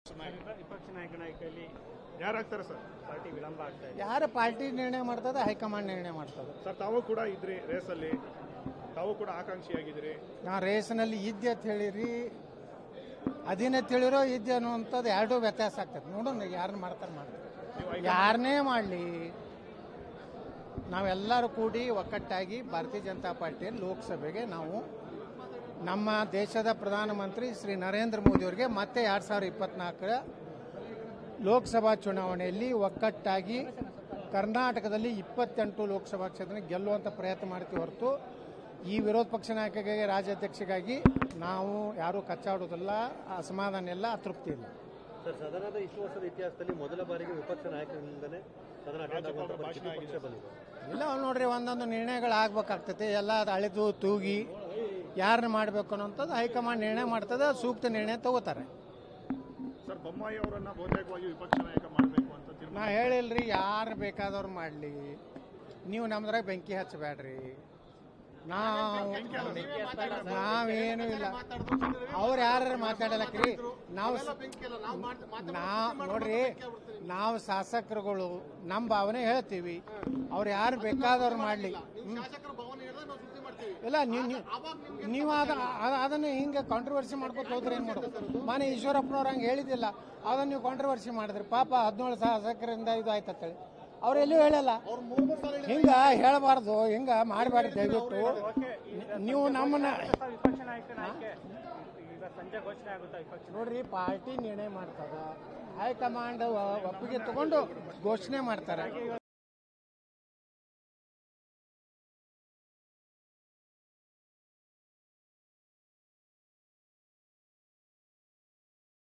ವಿಪಕ್ಷ ನಾಯಕನ ಆಯ್ಕೆಯಲ್ಲಿ ಯಾರಾಗ್ತಾರೆ ಸರ್ ಪಾರ್ಟಿ ವಿಳಂಬ ಆಗ್ತಾ ಇದೆ ಯಾರು ಪಾರ್ಟಿ ನಿರ್ಣಯ ಮಾಡ್ತದೆ ಹೈಕಮಾಂಡ್ ನಿರ್ಣಯ ಮಾಡ್ತದೆ ಸರ್ ತಾವು ಕೂಡ ಇದ್ರಿ ರೇಸಲ್ಲಿ ತಾವು ಕೂಡ ಆಕಾಂಕ್ಷಿಯಾಗಿದ್ದೀರಿ ನಾ ರೇಸ್ನಲ್ಲಿ ಇದ್ದೆ ಅಂತ ಹೇಳಿರಿ ಅದಿನ ತಿಳಿರೋ ಇದ್ದೆ ಅನ್ನುವಂಥದ್ದು ಎರಡೂ ವ್ಯತ್ಯಾಸ ಆಗ್ತದೆ ನೋಡೋಣ ಯಾರನ್ನ ಮಾಡ್ತಾರೆ ಮಾಡ್ತಾರೆ ಯಾರನ್ನೇ ಮಾಡಲಿ ನಾವೆಲ್ಲರೂ ಕೂಡಿ ಒಕ್ಕಟ್ಟಾಗಿ ಭಾರತೀಯ ಜನತಾ ಪಾರ್ಟಿಯಲ್ಲಿ ಲೋಕಸಭೆಗೆ ನಾವು ನಮ್ಮ ದೇಶದ ಪ್ರಧಾನಮಂತ್ರಿ ಶ್ರೀ ನರೇಂದ್ರ ಮೋದಿಯವರಿಗೆ ಮತ್ತೆ ಎರಡು ಸಾವಿರದ ಇಪ್ಪತ್ನಾಲ್ಕರ ಲೋಕಸಭಾ ಚುನಾವಣೆಯಲ್ಲಿ ಒಕ್ಕಟ್ಟಾಗಿ ಕರ್ನಾಟಕದಲ್ಲಿ ಇಪ್ಪತ್ತೆಂಟು ಲೋಕಸಭಾ ಕ್ಷೇತ್ರ ಗೆಲ್ಲುವಂಥ ಪ್ರಯತ್ನ ಮಾಡ್ತೀವಿ ಹೊರತು ಈ ವಿರೋಧ ಪಕ್ಷ ನಾಯಕರಿಗೆ ರಾಜ್ಯಾಧ್ಯಕ್ಷಗಾಗಿ ನಾವು ಯಾರೂ ಕಚ್ಚಾಡೋದಿಲ್ಲ ಅಸಮಾಧಾನ ಇಲ್ಲ ಅತೃಪ್ತಿ ಇಲ್ಲ ಸರ್ ಸದನದ ಇಷ್ಟು ವರ್ಷದ ಇತಿಹಾಸದಲ್ಲಿ ಮೊದಲ ಬಾರಿಗೆ ವಿಪಕ್ಷ ನಾಯಕರಿಂದಲೇ ಸದನ ಅಟೆಂಡ್ ಆಗುವಂತ ಪರಿಸ್ಥಿತಿ ಪಕ್ಷ ಬಂದಿದೆ ಇಲ್ಲ ನೋಡ್ರಿ ಒಂದೊಂದು ನಿರ್ಣಯಗಳು ಆಗ್ಬೇಕಾಗ್ತೈತೆ ಎಲ್ಲ ಅದು ಅಳೆದು ತೂಗಿ ಯಾರನ್ನ ಮಾಡಬೇಕು ಅನ್ನೋಂಥದ್ದು ಹೈಕಮಾಂಡ್ ನಿರ್ಣಯ ಮಾಡ್ತದೆ ಸೂಕ್ತ ನಿರ್ಣಯ ತಗೋತಾರೆ ಸರ್ ಬೊಮ್ಮಾಯಿ ಅವರನ್ನ ಬಹುತೇಕವಾಗಿ ವಿಪಕ್ಷ ನಾಯಕ ಮಾಡಬೇಕು ಅಂತ ನಾ ತೀರ್ಮಾನ ಹೇಳಿಲ್ರಿ ಯಾರು ಬೇಕಾದವ್ರು ಮಾಡಲಿ ನೀವು ನಮ್ದ್ರಾಗ ಬೆಂಕಿ ಹಚ್ಚಬೇಡ್ರಿ ನಾವು ನಾವೇನು ಇಲ್ಲ ಅವ್ರು ಯಾರು ಮಾತಾಡಲಕ್ರಿ ನಾವು ನಾ ನೋಡ್ರಿ ನಾವು ಶಾಸಕರುಗಳು ನಮ್ಮ ಭಾವನೆ ಹೇಳ್ತೀವಿ ಅವ್ರು ಯಾರು ಬೇಕಾದವ್ರು ಮಾಡಲಿ ಇಲ್ಲ ನೀವು ನೀವು ಅದ ಅದ- ಅದನ್ನ ಹಿಂಗೆ ಕಾಂಟ್ರವರ್ಸಿ ಮಾಡ್ಕೊತ ಹೋದ್ರೆ ಏನ್ ಮಾಡೋದು ಮಾನ್ಯ ಈಶ್ವರಪ್ಪನವ್ರು ಹಂಗೆ ಹೇಳಿದಿಲ್ಲ ಅದನ್ನ ನೀವು ಕಾಂಟ್ರವರ್ಸಿ ಮಾಡಿದ್ರಿ ಪಾಪ ಹದಿನೇಳು ಶಾಸಕರಿಂದ ಇದು ಆಯ್ತಂತೇಳಿ ಅವ್ರು ಎಲ್ಲೂ ಹೇಳಲ್ಲ ಹಿಂಗ ಹೇಳಬಾರ್ದು ಹಿಂಗ ಮಾಡಬೇಡ್ರಿ ದಯವಿಟ್ಟು ನೀವು ನಮ್ಮನ್ನ ವಿಪಕ್ಷ ನಾಯಕನ ಆಯ್ಕೆ ಈಗ ಸಂಜೆ ಘೋಷಣೆ ಆಗುತ್ತಾ ವಿಪಕ್ಷ ನೋಡ್ರಿ ಪಾರ್ಟಿ ನಿರ್ಣಯ ಮಾಡ್ತದ ಹೈಕಮಾಂಡ್ ಒಪ್ಪಿಗೆ ತಗೊಂಡು ಘೋಷಣೆ ಮಾಡ್ತಾರೆ